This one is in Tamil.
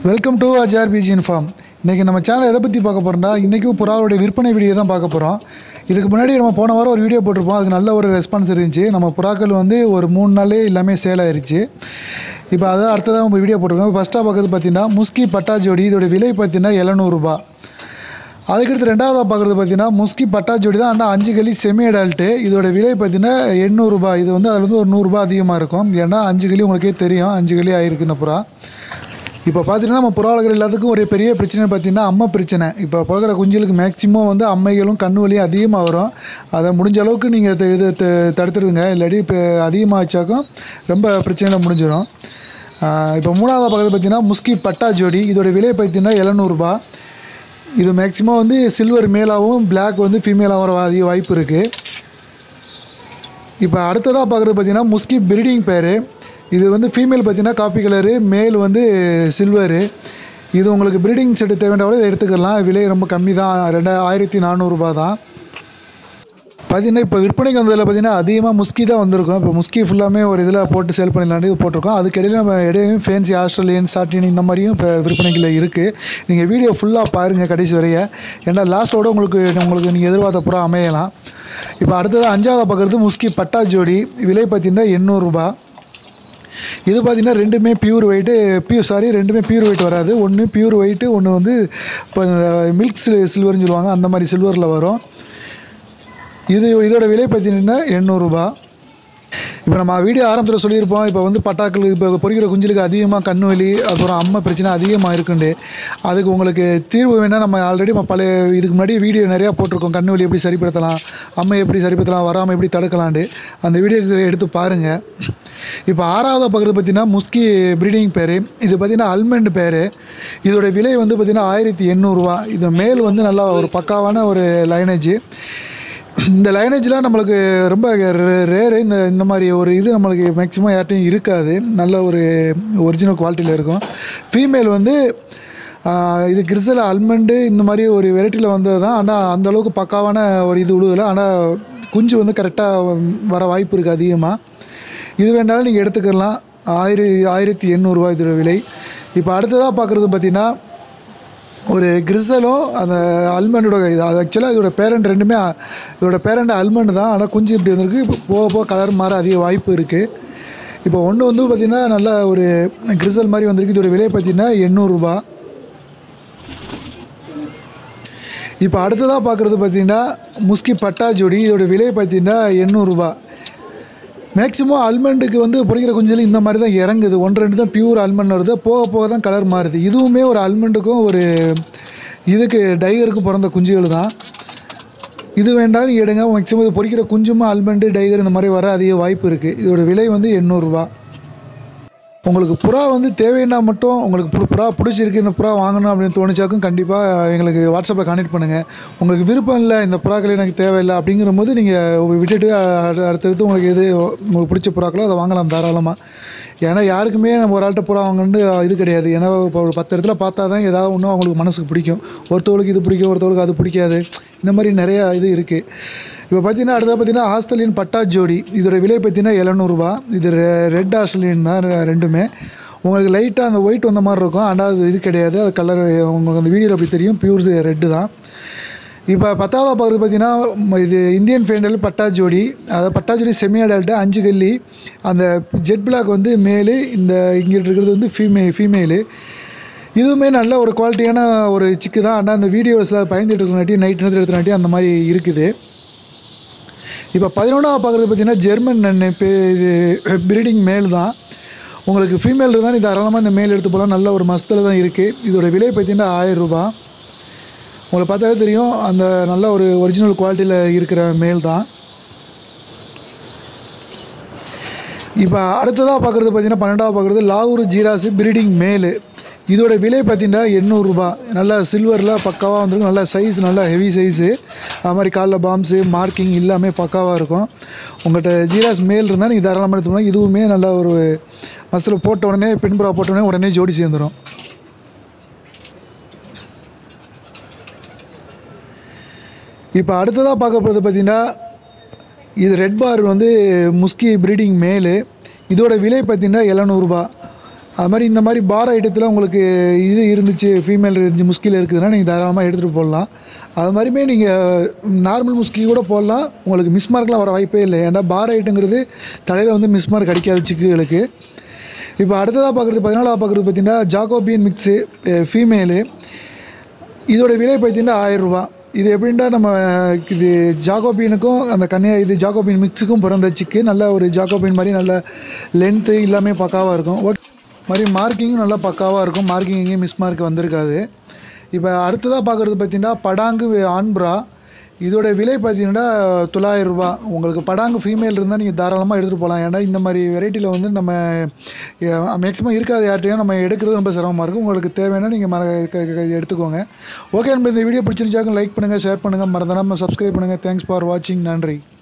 welcome to Azhar PG inform இன்றைக்கி நம்ம சேனல் எதை பற்றி பார்க்க போகிறோம்னா இன்றைக்கும் புறாவுடைய விற்பனை வீடியோ தான் பார்க்க போகிறோம் இதுக்கு முன்னாடி நம்ம போன வாரம் ஒரு வீடியோ போட்டிருப்போம் அதுக்கு நல்ல ஒரு ரெஸ்பான்ஸ் இருந்துச்சு நம்ம புறாக்கள் வந்து ஒரு மூணு நாளே எல்லாமே சேல் ஆயிருச்சு இப்போ அதை அடுத்ததாக நம்ம வீடியோ போட்டிருக்கோம் ஃபஸ்ட்டாக பார்க்குறது பார்த்தீங்கன்னா முஸ்கி பட்டா ஜோடி இதோட விலை பார்த்தீங்கன்னா எழுநூறுபா அதுக்கடுத்து ரெண்டாவதாக பார்க்குறது பார்த்தீங்கன்னா முஸ்கி பட்டா ஜோடி தான் ஆனால் அஞ்சு களி செமி அடல்ட்டு இதோட விலை பார்த்தீங்கன்னா எண்ணூறுபா இது வந்து அதில் வந்து ஒரு நூறுரூபா அதிகமாக இருக்கும் ஏன்னா அஞ்சு களி உங்களுக்கே தெரியும் அஞ்சு களி ஆயிருக்கு இந்த புறா இப்போ பார்த்தீங்கன்னா நம்ம புறாவல்கள் எல்லாத்துக்கும் ஒரு பெரிய பிரச்சனை பார்த்தீங்கன்னா அம்மை பிரச்சனை இப்போ பிறகுற குஞ்சுகளுக்கு மேக்ஸிமம் வந்து அம்மைகளும் கண்ணு வலியும் அதிகமாக வரும் அதை முடிஞ்ச அளவுக்கு நீங்கள் இது த- தடுத்துடுங்க இல்லாட்டி இப்போ அதிகமாக வச்சாக்கும் ரொம்ப பிரச்சனையில் முடிஞ்சிடும் இப்போ மூணாவது பக்கத்தில் பார்த்தீங்கன்னா முஸ்கி பட்டா ஜோடி இதோட விலை பார்த்தீங்கன்னா எழுநூறுபா இது மேக்ஸிமம் வந்து சில்வர் மேலாகவும் Black வந்து ஃபீமேலாகவும் வர அதிக வாய்ப்பு இருக்குது இப்போ அடுத்ததாக பார்க்குறது பார்த்தீங்கன்னா முஸ்கி பிரீடிங் பேர் இது வந்து ஃபீமேல் பார்த்தீங்கன்னா காப்பி கலரு மேல் வந்து சில்வரு இது உங்களுக்கு ப்ரீடிங் செட்டு தேவையான இதை எடுத்துக்கலாம் விலை ரொம்ப கம்மி தான் ரெண்டா ஆயிரத்தி நானூறுரூபா தான் பார்த்தீங்கன்னா இப்போ விற்பனைக்கு வந்ததில் பார்த்தீங்கன்னா அதிகமாக முஸ்கி தான் வந்திருக்கும் இப்போ முஸ்கி ஃபுல்லாமே ஒரு இதில் போட்டு சேல் பண்ணிடலான்னு இது போட்டிருக்கோம் அதுக்கு இடையில நம்ம இடையிலும் ஃபேன்சி ஆஸ்திரேலியன் சாட்டின் இந்த மாதிரியும் இப்போ விற்பனைக்குள்ள இருக்குது நீங்கள் வீடியோ ஃபுல்லாக பாருங்கள் கடைசி வரைய ஏன்னா லாஸ்ட்டோட உங்களுக்கு உங்களுக்கு நீங்கள் எதிர்பார்த்த புறா அமையலாம் இப்போ அடுத்தது அஞ்சாவது பார்க்குறது முஸ்கி பட்டா ஜோடி விலை பார்த்தீங்கன்னா எண்ணூறுரூபா இது பார்த்தீங்கன்னா ரெண்டுமே பியூர் ஒயிட்டு பியூர் சாரி ரெண்டுமே பியூர் ஒயிட் வராது ஒன்று பியூர் ஒயிட்டு ஒன்று வந்து இப்போ மில்க் சில்வர்னு சொல்லுவாங்க அந்த மாதிரி சில்வரில் வரும் இது இதோட விலை பார்த்தீங்கன்னா எண்ணூறுரூபா இப்போ நம்ம வீடியோ ஆரம்பத்தில் சொல்லியிருப்போம் இப்போ வந்து பட்டாக்கள் இப்போ பொறிக்கிற குஞ்சுகளுக்கு அதிகமாக கண்ணு வலி அப்புறம் அம்மை பிரச்சனை அதிகமாக இருக்குண்டு அதுக்கு உங்களுக்கு தீர்வு வேணால் நம்ம ஆல்ரெடி நம்ம பழைய இதுக்கு முன்னாடி வீடியோ நிறையா போட்டிருக்கோம் கண்ணு வலி எப்படி சரிப்படுத்தலாம் அம்மை எப்படி சரிப்படுத்தலாம் வராமல் எப்படி தடுக்கலான்ட்டு அந்த வீடியோ எடுத்து பாருங்கள் இப்போ ஆறாவது பார்க்குறது பார்த்தீங்கன்னா முஸ்கி ப்ரீடிங் பேர் இது பார்த்தீங்கன்னா அல்மண்ட் பேர் இதோட விலை வந்து பார்த்தீங்கன்னா ஆயிரத்தி எண்ணூறுரூவா இது மேல் வந்து நல்லா ஒரு பக்காவான ஒரு லைனேஜ் இந்த லைனேஜ்லாம் நம்மளுக்கு ரொம்ப ரேரு இந்த இந்த மாதிரி ஒரு இது நம்மளுக்கு மேக்ஸிமம் யார்ட்டையும் இருக்காது நல்ல ஒரு ஒரிஜினல் குவாலிட்டியில் இருக்கும் ஃபீமேல் வந்து ஆஹ், இது கிறிசல் அல்மண்டு இந்த மாதிரி ஒரு வெரைட்டியில் வந்தது தான் ஆனால் அந்த அளவுக்கு பக்காவான ஒரு இது உழுகலை ஆனால் குஞ்சு வந்து கரெக்டாக வர வாய்ப்பு இருக்குது அதிகமாக இது வேணாலும் நீங்கள் எடுத்துக்கலாம் ஆயிர ஆயிரத்தி எண்ணூறுரூவா இதோட விலை இப்போ அடுத்ததாக பார்க்குறது பார்த்தீங்கன்னா ஒரு கிறிசலும் அந்த அல்மண்டோட இது அது ஆக்சுவலாக இதோட பேரண்ட் ரெண்டுமே அ- இதோட பேரண்ட் அல்மண்ட் தான் ஆனால் குஞ்சு இப்படி வந்திருக்கு இப்போ போக போக கலர் மாற அதிக வாய்ப்பு இருக்குது இப்போ ஒன்று வந்து பார்த்திங்கன்னா நல்ல ஒரு கிறிசல் மாதிரி வந்திருக்கு இதோட விலை பார்த்தீங்கன்னா எண்ணூறுரூபா இப்போ அடுத்ததாக பார்க்குறது பார்த்தீங்கன்னா முஸ்கி பட்டா ஜோடி இதோட விலை பார்த்தீங்கன்னா எண்ணூறுரூபா மேக்ஸிமம் அல்மண்டுக்கு வந்து பொறிக்கிற குஞ்சில் இந்த மாதிரி தான் இறங்குது ஒன்று ரெண்டு தான் பியூர் அல்மண்ட் வருது போக போக தான் கலர் மாறுது இதுவுமே ஒரு அல்மண்டுக்கும் ஒரு இதுக்கு டைகருக்கும் பிறந்த குஞ்சுகள் தான் இது வேண்டாம் நீங்கள் எடுங்க மேக்ஸிமம் இது பொறிக்கிற குஞ்சுமா அல்மண்டு டைகர் இந்த மாதிரி வர அதிக வாய்ப்பு இருக்குது இதோட விலை வந்து எண்ணூறுரூவா உங்களுக்கு புறா வந்து தேவைன்னா மட்டும் உங்களுக்கு புற- புறா பிடிச்சிருக்கு இந்த புறா வாங்கணும் அப்படின்னு தோணுச்சாக்கும் கண்டிப்பாக எங்களுக்கு வாட்ஸ்அப்பில் கான்டெக்ட் பண்ணுங்கள் உங்களுக்கு விருப்பம் இல்லை இந்த புறாக்கள் எனக்கு தேவையில்லை அப்படிங்கிற போது நீங்கள் விட்டுட்டு அடு- அடுத்தடுத்து உங்களுக்கு எது உங்களுக்கு பிடிச்ச புறாக்களோ அதை வாங்கலாம் தாராளமாக ஏன்னா யாருக்குமே நம்ம ஒரு ஆள்கிட்ட புறா வாங்கணுன்னு இது கிடையாது ஏன்னா இப்போ ஒரு பத்து இடத்துல பார்த்தா தான் ஏதாவது ஒன்றும் அவங்களுக்கு மனசுக்கு பிடிக்கும் ஒருத்தவங்களுக்கு இது பிடிக்கும் ஒருத்தவங்களுக்கு அது பிடிக்காது இந்த மாதிரி நிறையா இது இருக்குது இப்போ பார்த்தீங்கன்னா அடுத்தது பார்த்தீங்கன்னா ஆஸ்திரேலியன் பட்டா ஜோடி இதோட விலை பார்த்தீங்கன்னா எழுநூறுபா இது ரெ- ரெட் ஆஸ்திரேலியன் தான் ரெ- ரெண்டுமே உங்களுக்கு லைட்டாக அந்த ஒயிட் வந்த மாதிரி இருக்கும் ஆனால் அது இது கிடையாது அது கலர் உங்களுக்கு அந்த வீடியோவில் அப்படி தெரியும் பியூர் ரெட்டு தான் இப்போ பத்தாவது பார்க்குறது பார்த்தீங்கன்னா ம- இது இந்தியன் ஃபைனல் பட்டா ஜோடி அதாவது பட்டா ஜோடி செமி அடல்ட்டு அஞ்சு கல்லி அந்த ஜெட் பிளாக் வந்து மேலு இந்த இங்கே இருக்கிறது வந்து ஃபீமே ஃபீமேலு இதுவுமே நல்ல ஒரு குவாலிட்டியான ஒரு சிக்கு தான் ஆனால் அந்த வீடியோஸில் பயந்துட்டு இருக்கிறனாட்டி நைட் நேரத்தில் எடுத்துனாட்டி அந்த மாதிரி இருக்குது இப்போ பதினொன்றாவது பார்க்குறது பார்த்தீங்கன்னா ஜெர்மன் நன்னு இப்போ இது ப்ரீடிங் மேல் தான் உங்களுக்கு ஃபீமேல் இருந்தால் இது தாராளமாக இந்த மேல் எடுத்து போகலாம் நல்ல ஒரு மஸ்தில் தான் இருக்குது இதோட விலை பார்த்தீங்கன்னா ஆயிரம் ரூபாய் உங்களுக்கு பார்த்தாலே தெரியும் அந்த நல்ல ஒரு ஒரிஜினல் குவாலிட்டியில் இருக்கிற மேல் தான் இப்போ அடுத்ததாக பார்க்குறது பார்த்தீங்கன்னா பன்னெண்டாவது பார்க்குறது லாகூர் ஜீராஸு ப்ரீடிங் மேலு இதோட விலை பார்த்தீங்கன்னா எண்ணூறுரூபா நல்லா சில்வரில் பக்காவாக வந்துருக்கும் நல்லா சைஸ் நல்லா ஹெவி சைஸு அது மாதிரி காலில் பாம்ஸு மார்க்கிங் எல்லாமே பக்காவாக இருக்கும் உங்கள்கிட்ட ஜீராஸ் மேல் இருந்தால் நீங்கள் தாராளமாக எடுத்துக்கணும் இதுவுமே நல்ல ஒரு மசத்தில் போட்ட உடனே பின்புறா போட்ட உடனே உடனே ஜோடி சேர்ந்துடும் இப்போ அடுத்ததாக பார்க்க போகிறது பார்த்தீங்கன்னா இது ரெட் பார் வந்து முஸ்கி ப்ரீடிங் மேலு இதோட விலை பார்த்தீங்கன்னா எழுநூறுபா அது மாதிரி இந்த மாதிரி பார் ஐட்டத்தில் உங்களுக்கு இது இருந்துச்சு ஃபீமேல் இருந்துச்சு முஸ்கில் இருக்குதுன்னா நீங்கள் தாராளமாக எடுத்துகிட்டு போடலாம் அது மாதிரிமே நீங்கள் நார்மல் முஸ்கி கூட போடலாம் உங்களுக்கு மிஸ் மார்க்லாம் வர வாய்ப்பே இல்லை ஏன்னா பார் ஐட்டங்கிறது தலையில் வந்து மிஸ் மார்க் அடிக்காது சிக்குகளுக்கு இப்போ அடுத்ததாக பார்க்குறது பதினாலாக பார்க்குறது பார்த்தீங்கன்னா ஜாகோபியன் மிக்ஸு ஃபீமேலு இதோட விலை பார்த்தீங்கன்னா ஆயிரரூபா இது எப்படின்னா நம்ம இது ஜாகோபீனுக்கும் அந்த கன்னியா இது ஜாகோபீன் மிக்ஸுக்கும் பிறந்த சிக்கு நல்ல ஒரு ஜாகோபீன் மாதிரி நல்ல லென்த்து எல்லாமே பக்காவாக இருக்கும் ஓகே மாதிரி மார்க்கிங்கும் நல்லா பக்காவாக இருக்கும் மார்க்கிங் எங்கேயும் மிஸ் மார்க் வந்திருக்காது இப்போ அடுத்ததாக பார்க்குறது பார்த்தீங்கன்னா படாங்கு ஆண்ப்ரா இதோட விலை பார்த்தீங்கன்னா தொள்ளாயிரம் ரூபாய் உங்களுக்கு படாங்கு ஃபீமேல் இருந்தால் நீங்கள் தாராளமாக எடுத்துகிட்டு போகலாம் ஏன்னா இந்த மாதிரி வெரைட்டியில் வந்து நம்ம மேக்ஸிமம் இருக்காது யார்ட்டையும் நம்ம எடுக்கிறது ரொம்ப சிரமமாக இருக்கும் உங்களுக்கு தேவைன்னா நீங்கள் மற க- க- இது எடுத்துக்கோங்க ஓகே நம்ம இந்த வீடியோ பிடிச்சிருந்தாக்கும் லைக் பண்ணுங்கள் ஷேர் பண்ணுங்கள் மறந்துடாமல் சப்ஸ்கிரைப் பண்ணுங்கள் தேங்க்ஸ் ஃபார் வாட்சிங் நன்றி